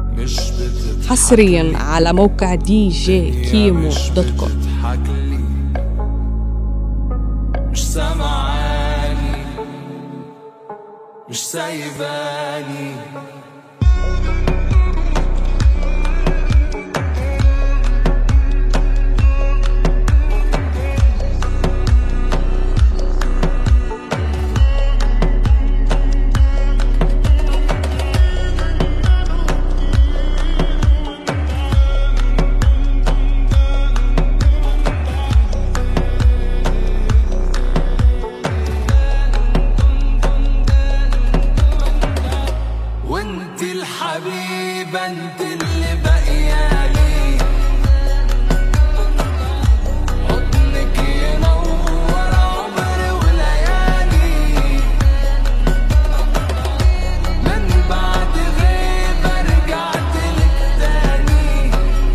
مش بتضحك حصريا على موقع دي جي كيمو مش دوت كوم بتضحك لي مش سامعاني مش سايباني وانت الحبيبة انت اللي باقيالي حضنك ينور عمري وليالي من بعد غيبة رجعت لك تاني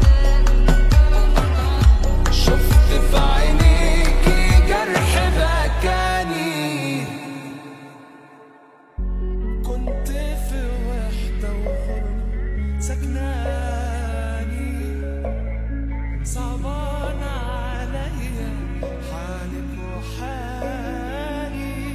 شفت في عينيكي جرح بكاني كنت في وحدة وغربة سكناني صعبان عليا حالك وحالي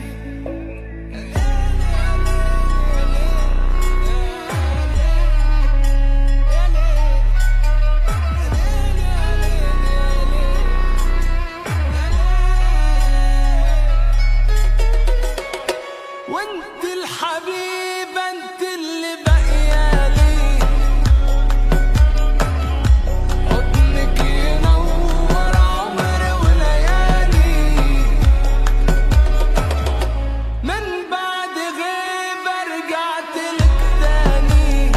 وانت الحبيبة انت اللي باقيالي حضنك ينور عمري وليالي من بعد غيبة رجعت لك تاني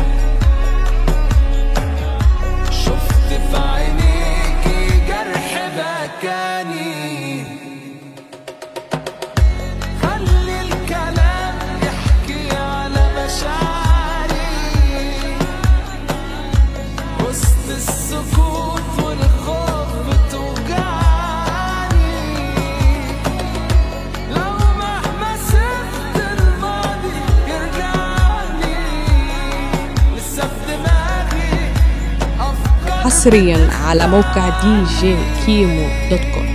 شفت في عينيكي جرح بكاني خلي الكلام يحكي على مشاعري وسط السكوت والخوف بتوجعني لو مهما سبت الماضي يرجعني لسه في دماغي أفكار حصريا على موقع دي جي كيمو دوت كوم